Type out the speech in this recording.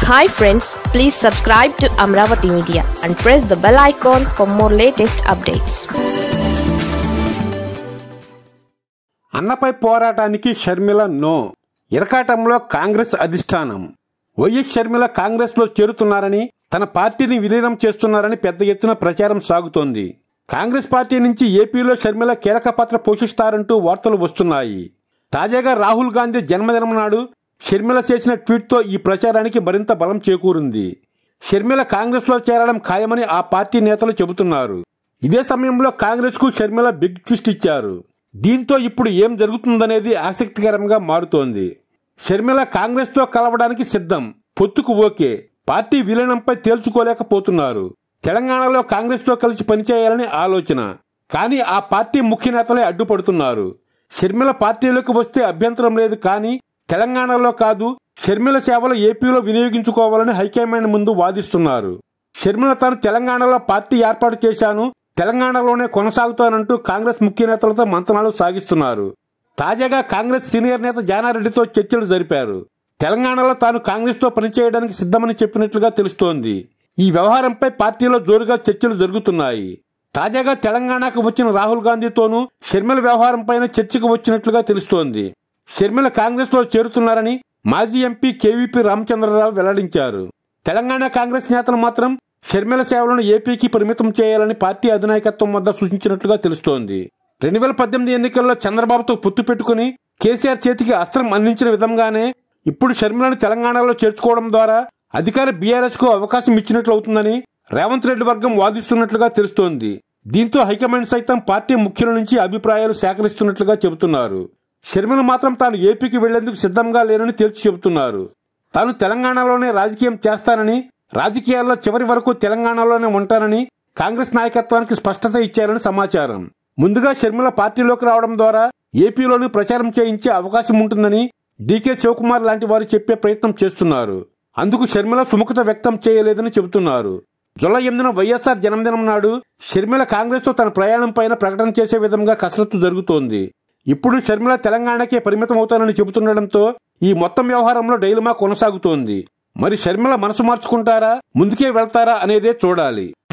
hi friends please subscribe to Amaravati media and press the bell icon for more latest updates అన్నపై పోరాటానికి Sharmila no ఇరకాటంలో కాంగ్రెస్ అధిష్టానం YS Sharmila కాంగ్రెస్లో చేరుతున్నారని తన పార్టీని విలీనం చేస్తున్నారని పెద్ద ఎత్తున ప్రచారం సాగుతోంది కాంగ్రెస్ పార్టీ నుంచి ఏపీలో షర్మిల కీలక పాత్ర పోషిస్తారంటూ వార్తలు వస్తున్నాయి తాజాగా రాహుల్ గాంధీ జన్మదినం నాడు షర్మిల చేసిన ట్వీట్తో ఈ ప్రచారానికి మరింత బలం చేకూరింది షర్మిల కాంగ్రెస్లో చేరడం ఖాయమని ఆ పార్టీ నేతలు చెబుతున్నారు ఇదే సమయంలో కాంగ్రెస్ కు షర్మిల బిగ్ ట్విస్ట్ ఇచ్చారు దీంతో ఇప్పుడు ఏం జరుగుతుందనేది ఆసక్తికరంగా మారుతోంది షర్మిల కాంగ్రెస్ తో కలవడానికి సిద్ధం పొత్తుకు ఓకే పార్టీ విలీనంపై తేల్చుకోలేకపోతున్నారు తెలంగాణలో కాంగ్రెస్ తో కలిసి పనిచేయాలని ఆలోచన కానీ ఆ పార్టీ ముఖ్య నేతలే అడ్డుపడుతున్నారు షర్మిల పార్టీలోకి వస్తే అభ్యంతరం లేదు కానీ తెలంగాణలో కాదు షర్మిల సేవలు ఏపీలో వినియోగించుకోవాలని హైకమాండ్ ముందు వాదిస్తున్నారు షర్మిల తాను తెలంగాణలో పార్టీ ఏర్పాటు చేశాను తెలంగాణలోనే కొనసాగుతానంటూ కాంగ్రెస్ ముఖ్య నేతలతో మంతనాలు సాగిస్తున్నారు తాజాగా కాంగ్రెస్ సీనియర్ నేత జానారెడ్డితో చర్చలు జరిపారు తెలంగాణలో తాను కాంగ్రెస్ తో పనిచేయడానికి సిద్ధమని చెప్పినట్లుగా తెలుస్తోంది ఈ వ్యవహారంపై పార్టీలో జోరుగా చర్చలు జరుగుతున్నాయి తాజాగా తెలంగాణకు వచ్చిన రాహుల్ గాంధీతోనూ షర్మిల వ్యవహారంపైన చర్చకు వచ్చినట్లుగా తెలుస్తోంది షర్మిల కాంగ్రెస్ లో చేరుతున్నారని మాజీ ఎంపీ కేవీపీ రామచంద్రరావు వెల్లడించారు తెలంగాణ కాంగ్రెస్ నేతలు మాత్రం షర్మిల సేవలను ఏపీకి పరిమితం చేయాలని పార్టీ అధినాయకత్వం వద్ద సూచించినట్లుగా తెలుస్తోంది రెండు వేల పద్దెనిమిది ఎన్నికల్లో చంద్రబాబుతో పొత్తు పెట్టుకుని కేసీఆర్ చేతికి అస్త్రం అందించిన విధంగానే ఇప్పుడు షర్మిలను తెలంగాణలో చేర్చుకోవడం ద్వారా అధికార బీఆర్ఎస్ కు అవకాశం ఇచ్చినట్లు అవుతుందని రేవంత్ రెడ్డి వర్గం వాదిస్తున్నట్లుగా తెలుస్తోంది దీంతో హైకమాండ్ సైతం పార్టీ ముఖ్యుల నుంచి అభిప్రాయాలు సేకరిస్తున్నట్లుగా చెబుతున్నారు షర్మిల మాత్రం తాను ఏపీకి వెళ్లేందుకు సిద్ధంగా లేనని తేల్చి చెబుతున్నారు తాను తెలంగాణలోనే రాజకీయం చేస్తానని రాజకీయాల్లో చివరి వరకు తెలంగాణలోనే ఉంటానని కాంగ్రెస్ నాయకత్వానికి స్పష్టత ఇచ్చారని సమాచారం ముందుగా షర్మిల పార్టీలోకి రావడం ద్వారా ఏపీలోని ప్రచారం చేయించే అవకాశం ఉంటుందని డీకే శివకుమార్ లాంటి వారు చెప్పే ప్రయత్నం చేస్తున్నారు అందుకు షర్మిల సుముఖత వ్యక్తం చేయలేదని చెబుతున్నారు జులై ఎనిమిదిన వైఎస్ఆర్ జన్మదినం నాడు షర్మిల కాంగ్రెస్ తో తన ప్రయాణం పైన ప్రకటన చేసే విధంగా కసరత్తు జరుగుతోంది ఇప్పుడు షర్మిల తెలంగాణకే పరిమితం అవుతానని చెబుతుండటంతో ఈ మొత్తం వ్యవహారంలో డైలమా కొనసాగుతోంది మరి షర్మిల మనసు మార్చుకుంటారా ముందుకే వెళ్తారా అనేదే చూడాలి